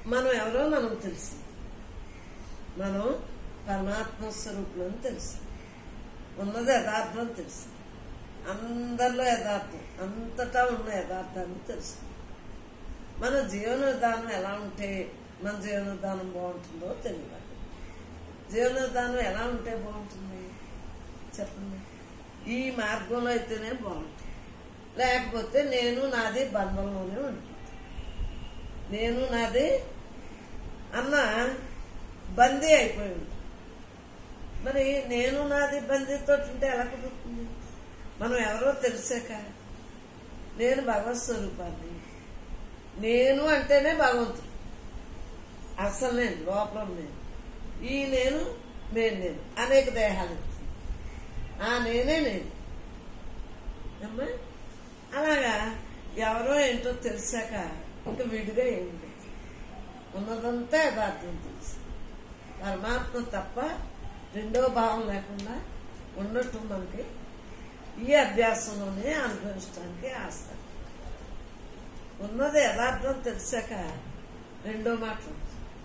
మనం ఎవరో మనం తెలుసు మనం పరమాత్మ స్వరూపులని తెలుసు ఉన్నది యథార్థం తెలుసు అందరిలో యథార్థం అంతటా ఉన్న యథార్థాన్ని తెలుసు మన జీవన విధానం ఎలా ఉంటే మన జీవన విధానం బాగుంటుందో తెలియదు జీవన విధానం ఎలా ఉంటే బాగుంటుంది చెప్పండి ఈ మార్గంలో అయితేనే బాగుంటుంది లేకపోతే నేను నాది బంధంలోనే ఉంటుంది నేను నాది అన్న బందీ అయిపోయి ఉంటుంది మరి నేను నాది బందీతో ఉంటే ఎలా కుదురుతుంది మనం ఎవరో తెలిసాక నేను భగవత్ స్వరూపాన్ని నేను అంటేనే భగవంతుడు అసలు నేను లోపల నేను ఈ నేను నేను నేను అనేక దేహాలు ఆ నేనే నేను అమ్మా అలాగా ఎవరో ఏంటో తెలిసాక ఇంకా విడిగా ఏమి లేదు ఉన్నదంతా యథార్థం తెలుసు పరమాత్మ తప్ప రెండో భావం లేకుండా ఉన్నట్టు మనకి ఈ అభ్యాసంలోనే అనుభవించడానికి ఆస్కారం ఉన్నది యథార్థం తెలిసాక రెండో మాట ఉంది.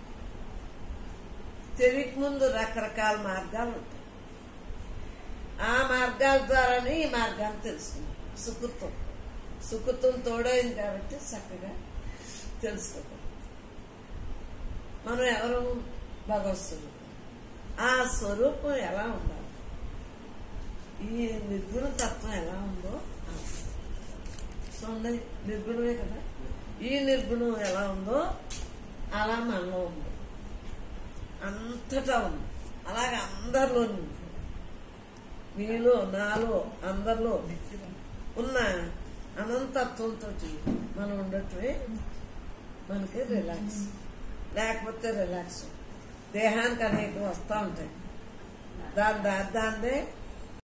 తెలియక ముందు రకరకాల మార్గాలు ఉంటాయి ఆ మార్గాల ద్వారానే ఈ మార్గాన్ని తెలుసుకున్నాం సుకృతం సుకృతం తోడైంది కాబట్టి చక్కగా తెలుసుకోగలం మనం ఎవరు భగవత్ స్వరూపం ఆ స్వరూపం ఎలా ఉండాలి ఈ నిర్గుణ తత్వం ఎలా ఉందో అలా. చూడండి నిర్గుణమే కదా ఈ నిర్గుణం ఎలా ఉందో అలా మనలో ఉంది అంతటా ఉంది అలాగే అందరిలో ఉంది నీలో నాలో అందరిలో ఉన్న అనంతత్వంతో మనం ఉండటమే మనకి రిలాక్స్ లేకపోతే రిలాక్స్ దేహానికి అనేక వస్తూ ఉంటాయి దాని దాని దాన్నే